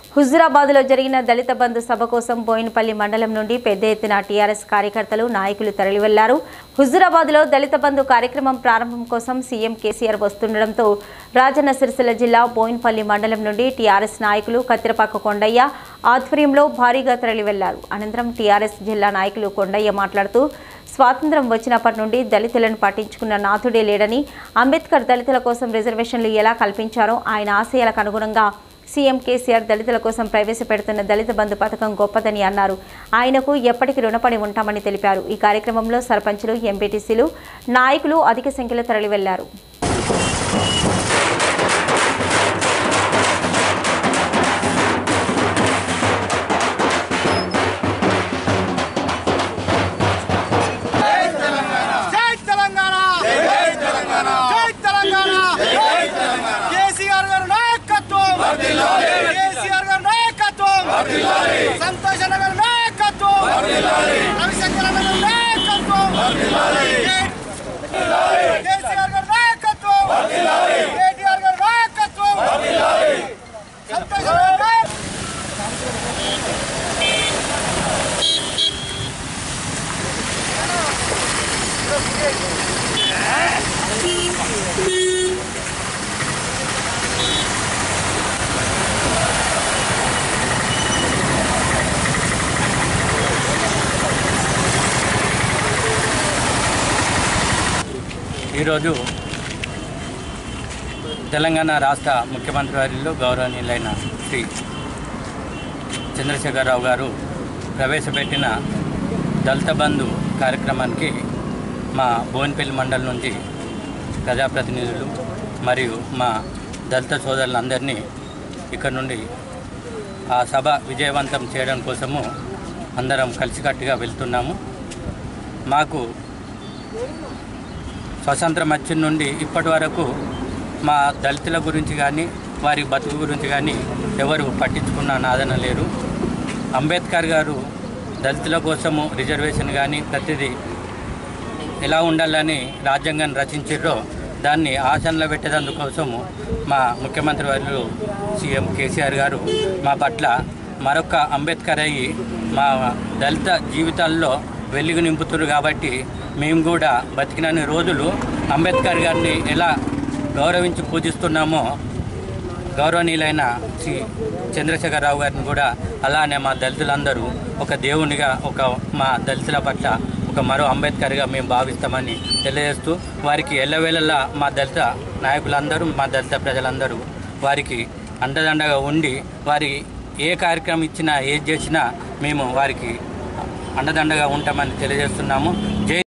హుజురాబాద్లో జరిగిన దళిత బంధు సభ కోసం బోయినపల్లి మండలం నుండి పెద్ద ఎత్తున టీఆర్ఎస్ కార్యకర్తలు నాయకులు తరలివెళ్లారు హుజురాబాద్లో దళిత బంధు కార్యక్రమం ప్రారంభం కోసం సీఎం కేసీఆర్ వస్తుండటంతో రాజన్న సిరిసిల్ల జిల్లా బోయినపల్లి మండలం నుండి టీఆర్ఎస్ నాయకులు కత్తిరపాక కొండయ్య ఆధ్వర్యంలో భారీగా తరలివెళ్లారు అనంతరం టీఆర్ఎస్ జిల్లా నాయకులు కొండయ్య మాట్లాడుతూ స్వాతంత్రం వచ్చినప్పటి నుండి దళితులను పట్టించుకున్న నాథుడే లేడని అంబేద్కర్ దళితుల కోసం రిజర్వేషన్లు ఎలా కల్పించారో ఆయన ఆశయాలకు అనుగుణంగా సీఎం కేసీఆర్ దళితుల కోసం ప్రవేశపెడుతున్న దళిత బంధు పథకం గొప్పదని అన్నారు ఆయనకు ఎప్పటికీ రుణపడి ఉంటామని తెలిపారు ఈ కార్యక్రమంలో సర్పంచులు ఎంపీటీసీలు నాయకులు అధిక సంఖ్యలో తరలివెళ్లారు జై తెలంగాణ జై తెలంగాణ జై తెలంగాణ జై తెలంగాణ కేసీఆర్ గారి నాయకత్వం కేసీఆర్ గారి నాయకత్వం సంతోష్ అన్న గారి నాయకత్వం రవిశంకర్ అన్న గారి నాయకత్వం కేసీఆర్ గారి నాయకత్వం కేటీఆర్ గారి నాయకత్వం సంతోష్ అన్న గారి నాయకత్వం ఈరోజు తెలంగాణ రాష్ట్ర ముఖ్యమంత్రి వారిలో గౌరవనీయులైన శ్రీ చంద్రశేఖరరావు గారు ప్రవేశపెట్టిన దళిత బంధు కార్యక్రమానికి మా బోన్పల్లి మండలం నుంచి ప్రజాప్రతినిధులు మరియు మా దళిత సోదరులందరినీ ఇక్కడ నుండి ఆ సభ విజయవంతం చేయడం కోసము అందరం కలిసికట్టుగా వెళ్తున్నాము మాకు స్వతంత్రం వచ్చిన నుండి ఇప్పటి వరకు మా దళితుల గురించి కానీ వారి బతుకు గురించి కానీ ఎవరు పట్టించుకున్న నాదన లేరు అంబేద్కర్ గారు దళితుల కోసము రిజర్వేషన్ కానీ ప్రతిదీ ఎలా ఉండాలని రాజ్యాంగాన్ని రచించారో దాన్ని ఆచరణలో పెట్టేందుకోసము మా ముఖ్యమంత్రి వారు సీఎం కేసీఆర్ గారు మా పట్ల మరొక అంబేద్కర్ అయ్యి మా దళిత జీవితాల్లో వెలుగు నింపుతున్నారు కాబట్టి మేము కూడా బతికినన్ని రోజులు అంబేద్కర్ గారిని ఎలా గౌరవించి పూజిస్తున్నామో గౌరవనీయులైన శ్రీ చంద్రశేఖరరావు గారిని కూడా అలానే మా దళితులందరూ ఒక దేవునిగా ఒక మా దళితుల పట్ల ఒక మరో అంబేద్కర్గా మేము భావిస్తామని తెలియజేస్తూ వారికి ఎల్లవేళలా మా దళిత నాయకులందరూ మా దళిత ప్రజలందరూ వారికి అండదండగా ఉండి వారి ఏ కార్యక్రమం ఇచ్చినా ఏది చేసినా మేము వారికి అండదండగా ఉంటామని తెలియజేస్తున్నాము జై